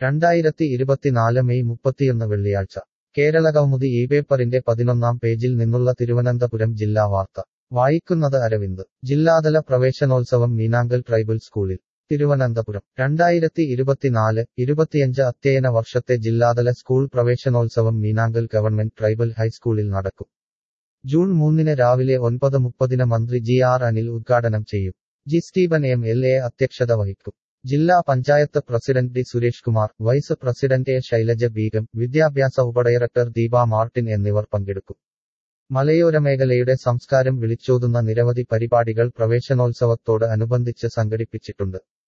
രണ്ടായിരത്തി ഇരുപത്തിനാല് മെയ് മുപ്പത്തിയൊന്ന് വെള്ളിയാഴ്ച കേരള കൗമുദി ഈ പേപ്പറിന്റെ പതിനൊന്നാം പേജിൽ നിന്നുള്ള തിരുവനന്തപുരം ജില്ലാ വാർത്ത വായിക്കുന്നത് അരവിന്ദ് ജില്ലാതല പ്രവേശനോത്സവം മീനാങ്കൽ ട്രൈബൽ സ്കൂളിൽ തിരുവനന്തപുരം രണ്ടായിരത്തി ഇരുപത്തിനാല് ഇരുപത്തിയഞ്ച് അധ്യയന വർഷത്തെ ജില്ലാതല സ്കൂൾ പ്രവേശനോത്സവം മീനാങ്കൽ ഗവൺമെന്റ് ട്രൈബൽ ഹൈസ്കൂളിൽ നടക്കും ജൂൺ മൂന്നിന് രാവിലെ ഒൻപത് മുപ്പതിന് മന്ത്രി ജി ആർ അനിൽ ഉദ്ഘാടനം ചെയ്യും G Steven M L A അധ്യക്ഷത വഹിക്കും ജില്ലാ panchayat president D Suresh Kumar vice president A Shailaja Beegum വിദ്യാഭ്യാസ ഉപഡയറക്ടർ ദീപ മാർട്ടിൻ എന്നിവർ പങ്കെടുക്കും മലയോര മേഖലയുടെ സംസ്കാരം വിളിച്ചോതുന്ന നിരവധി പരിപാടികൾ പ്രവേശനോത്സവത്തോട് അനുബന്ധിച്ച് സംഘടിപ്പിച്ചിട്ടുണ്ട്